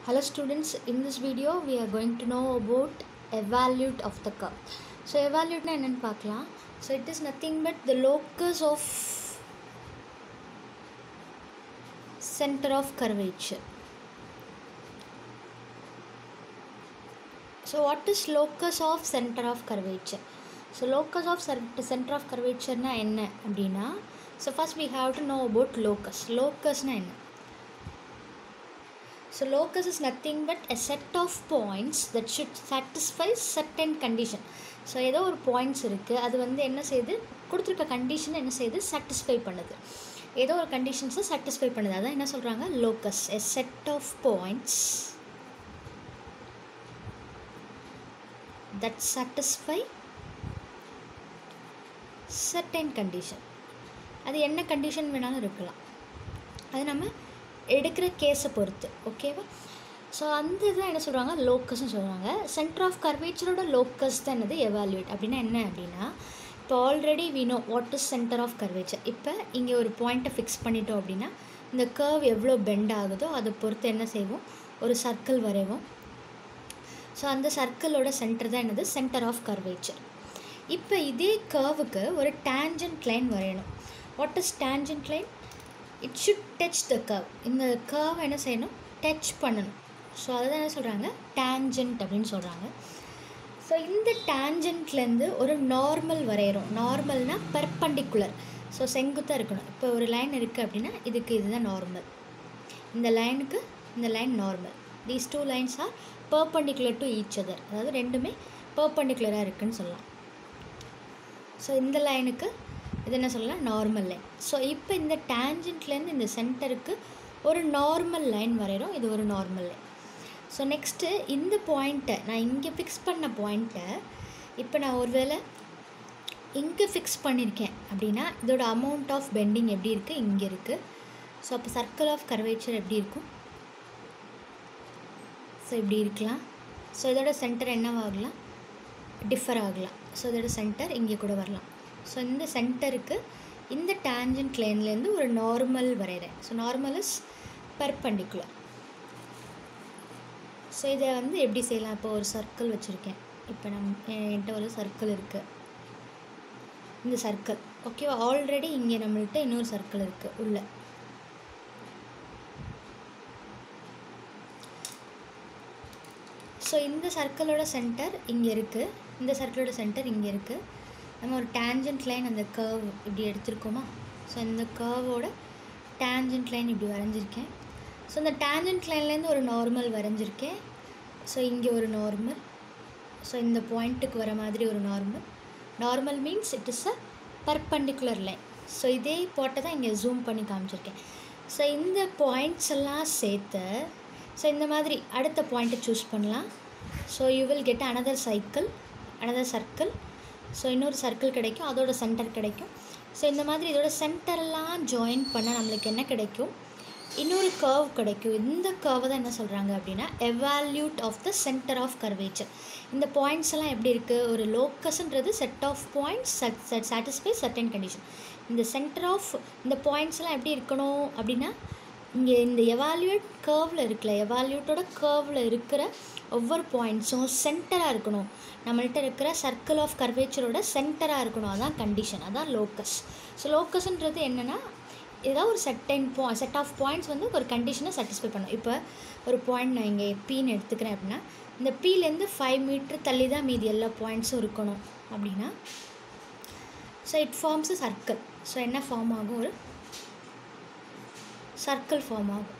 Hello students, in this video we are going to know about evaluate of the curve. So evaluate என்னன்னு பார்க்கலாம் So it is nothing but the locus of center of curvature. So what is locus of center of curvature? So locus of cen- center of curvature னா என்ன அப்படின்னா So first we have to know about locus. Locusனா என்ன So locus is nothing but a set of points that should satisfy certain condition. So ஏதோ ஒரு points இருக்குது அது வந்து என்ன செய்யுது கொடுத்துருக்க கண்டிஷனை என்ன செய்யுது சாட்டிஸ்ஃபை பண்ணுது ஏதோ ஒரு கண்டிஷன்ஸை சாட்டிஸ்ஃபை பண்ணுது அதான் என்ன சொல்கிறாங்க locus a set of points that satisfy certain condition அது என்ன கண்டிஷன் வேணாலும் இருக்கலாம் அது நம்ம எடுக்கிற கேஸை பொறுத்து ஓகேவா ஸோ அந்த இதான் என்ன சொல்கிறாங்க லோக்கஸ்னு சொல்கிறாங்க சென்டர் ஆஃப் கர்வேச்சரோட லோக்கஸ் தான் என்னது எவாலுவேட் அப்படின்னா என்ன அப்படின்னா இப்போ already we know what is centre of curvature இப்போ இங்கே ஒரு பாயிண்ட்டை ஃபிக்ஸ் பண்ணிட்டோம் அப்படின்னா இந்த கர்வ் எவ்வளோ பெண்ட் ஆகுதோ அதை பொறுத்து என்ன செய்வோம் ஒரு சர்க்கிள் வரைவோம் ஸோ அந்த சர்க்கிளோட சென்டர் தான் என்னது சென்டர் ஆஃப் கர்வேச்சர் இப்போ இதே கர்வுக்கு ஒரு டேஞ்சன்ட் லைன் வரையணும் what is tangent line it should touch the curve இந்த கர்வ் என்ன செய்யணும் டச் பண்ணணும் ஸோ அதுதான் என்ன சொல்கிறாங்க டேஞ்சன்ட் அப்படின்னு சொல்கிறாங்க ஸோ இந்த டேஞ்சன்ட்லேருந்து ஒரு நார்மல் வரைகிறோம் நார்மல்னால் பெர்பண்டிகுலர் ஸோ செங்குத்தாக இருக்கணும் இப்போ ஒரு லைன் இருக்குது அப்படின்னா இதுக்கு இதுதான் நார்மல் இந்த லைனுக்கு இந்த line normal these two lines are perpendicular to each other அதாவது ரெண்டுமே பர்பண்டிகுலராக இருக்குன்னு சொல்லலாம் ஸோ இந்த லைனுக்கு இது என்ன சொல்லலாம் நார்மல் லைன் ஸோ இப்போ இந்த டேஞ்சன்ட்லேருந்து இந்த சென்டருக்கு ஒரு நார்மல் லைன் வரைகிறோம் இது ஒரு நார்மல் லைன் ஸோ நெக்ஸ்ட்டு இந்த பாயிண்ட்டை நான் இங்கே ஃபிக்ஸ் பண்ண பாயிண்ட்டை இப்போ நான் ஒருவேளை இங்கே ஃபிக்ஸ் பண்ணியிருக்கேன் அப்படின்னா இதோட அமௌண்ட் ஆஃப் பெண்டிங் எப்படி இருக்குது இங்கே இருக்குது ஸோ அப்போ சர்க்கிள் ஆஃப் கர்வேச்சர் எப்படி இருக்கும் ஸோ இப்படி இருக்கலாம் ஸோ இதோட சென்டர் என்னவாகலாம் டிஃபர் ஆகலாம் ஸோ இதோட சென்டர் இங்கே கூட வரலாம் ஸோ இந்த சென்டருக்கு இந்த டேஞ்சன்ட் லைன்லேருந்து ஒரு நார்மல் வரைகிறேன் so normal is perpendicular so இதை வந்து எப்படி செய்யலாம் இப்போ ஒரு சர்க்கிள் வச்சுருக்கேன் இப்போ நம் என்கிட்ட ஒரு சர்க்கிள் இருக்குது இந்த சர்க்கிள் ஓகேவா ஆல்ரெடி இங்கே நம்மள்கிட்ட இன்னொரு சர்க்கிள் இருக்குது உள்ள ஸோ இந்த சர்க்கிளோட சென்டர் இங்கே இருக்குது இந்த சர்க்கிளோட சென்டர் இங்கே இருக்குது நம்ம ஒரு டேஞ்சன்ட் லைன் அந்த கர்வ் இப்படி எடுத்திருக்கோமா ஸோ இந்த கர்வோட டேஞ்சன்ட் லைன் இப்படி வரைஞ்சிருக்கேன் ஸோ இந்த டேஞ்சன்ட் லைன்லேருந்து ஒரு நார்மல் வரைஞ்சிருக்கேன் ஸோ இங்கே ஒரு நார்மல் ஸோ இந்த பாயிண்ட்டுக்கு வர மாதிரி ஒரு normal normal means it is a perpendicular line so இதே போட்டை தான் இங்கே ஜூம் பண்ணி காமிச்சிருக்கேன் ஸோ இந்த பாயிண்ட்ஸ் எல்லாம் சேர்த்து ஸோ இந்த மாதிரி அடுத்த பாயிண்ட்டை சூஸ் பண்ணலாம் so you will get another cycle another circle so இன்னொரு சர்க்கிள் கிடைக்கும் அதோட சென்டர் கிடைக்கும் ஸோ இந்த மாதிரி இதோட சென்டர்லாம் ஜாயின் பண்ணால் நம்மளுக்கு என்ன கிடைக்கும் இன்னொரு கர்வ் கிடைக்கும் இந்த கர்வை தான் என்ன சொல்கிறாங்க அப்படின்னா evolute of the centre of curvature இந்த பாயிண்ட்ஸ் எல்லாம் எப்படி இருக்குது ஒரு லோக்கஸ்ன்றது set of points satisfy certain condition இந்த சென்டர் ஆஃப் இந்த பாயிண்ட்ஸ் எல்லாம் எப்படி இருக்கணும் அப்படின்னா இங்கே இந்த எவால்யூட் கர்வில் இருக்குல்ல எவால்யூட்டோட கர்வில் இருக்கிற ஒவ்வொரு பாயிண்ட்ஸும் சென்டராக இருக்கணும் நம்மள்கிட்ட இருக்கிற சர்க்கிள் ஆஃப் கர்வேச்சரோட சென்டராக இருக்கணும் அதான் கண்டிஷன் அதான் லோக்கஸ் ஸோ லோக்கஸ்ன்றது என்னென்னா ஏதாவது ஒரு செட்டைன் பா செட் ஆஃப் பாயிண்ட்ஸ் வந்து ஒரு கண்டிஷனை சாட்டிஸ்ஃபை பண்ணும் இப்போ ஒரு பாயிண்ட் நான் இங்கே பீன்னு எடுத்துக்கிறேன் அப்படின்னா இந்த பீலேருந்து ஃபைவ் மீட்ரு தள்ளி தான் மீதி எல்லா பாயிண்ட்ஸும் இருக்கணும் அப்படின்னா so it forms a circle so என்ன ஃபார்ம் ஆகும் ஒரு சர்க்கிள் ஃபார்ம் ஆகும்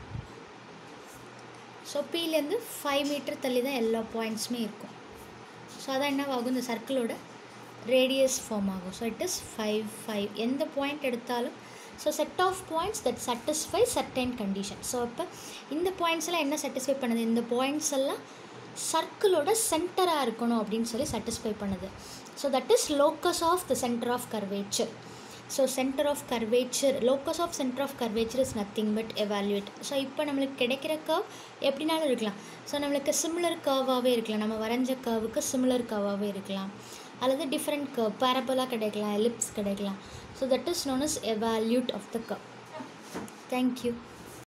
ஸோ பீலேருந்து ஃபைவ் மீட்டர் தள்ளி தான் எல்லா பாயிண்ட்ஸுமே இருக்கும் ஸோ அதான் என்னவாகும் இந்த சர்க்கிளோட ரேடியஸ் ஃபார்ம் ஆகும் so it is five five எந்த பாயிண்ட் எடுத்தாலும் so set of points that satisfy certain condition so இப்போ இந்த பாயிண்ட்ஸ் எல்லாம் என்ன சாட்டிஸ்ஃபை பண்ணுது இந்த பாயிண்ட்ஸ் எல்லாம் சர்க்கிளோட சென்டராக இருக்கணும் அப்படின்னு சொல்லி சாட்டிஸ்ஃபை பண்ணுது so that is locus of the centre of curvature so centre of curvature locus of centre of curvature is nothing but evolute so இப்போ நம்மளுக்கு கிடைக்கிற கர்வ் எப்படினாலும் இருக்கலாம் ஸோ நம்மளுக்கு சிமிலர் கர்வாகவே இருக்கலாம் நம்ம வரைஞ்ச கர்வுக்கு சிமிலர் கர்வாகவே இருக்கலாம் அல்லது டிஃப்ரெண்ட் கர்வ் பேரபலாக கிடைக்கலாம் எலிப்ஸ் கிடைக்கலாம் so that is known is evolute of the curve thank you